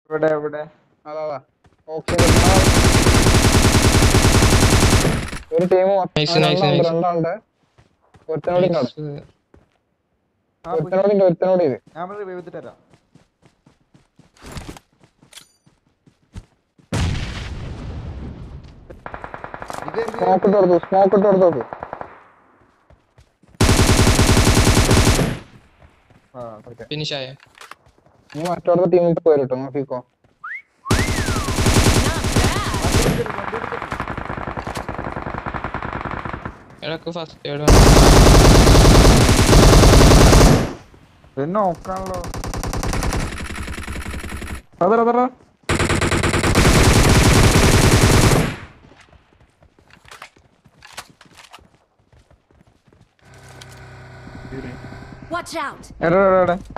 ഇവിടെ ഇവിടെ അതാ അതാ ഓക്കെ ഒരു ടീം Nice, nice, nice. രണ്ടാണ്ട് ഒരുത്തനോട് ഉണ്ട് അവിടെ. ആ പുഷ് ഒരുത്തനോട് ഉണ്ട് ഒരുത്തനോട് ഇത് ഞാൻ ഇവിടെ റിവൈവ് ചെയ്തിട്ട് തരാം ഇത് എന്ത് സ്മോക്ക് ഇട്ട് കൊടുത്തു സ്മോക്ക് ഇട്ട് കൊടുത്തു നോക്ക്. ആ ഫിനിഷ് ആയ നീ മറ്റോടത്തെ ടീമിൽ പോയി കേട്ടോ നോക്കിക്കോ ഇടക്ക് ഫസ്റ്റ് എയ്ഡ് പിന്നെ നോക്കാണല്ലോ അതറ അതറ Watch out! എടാ എടാ എടാ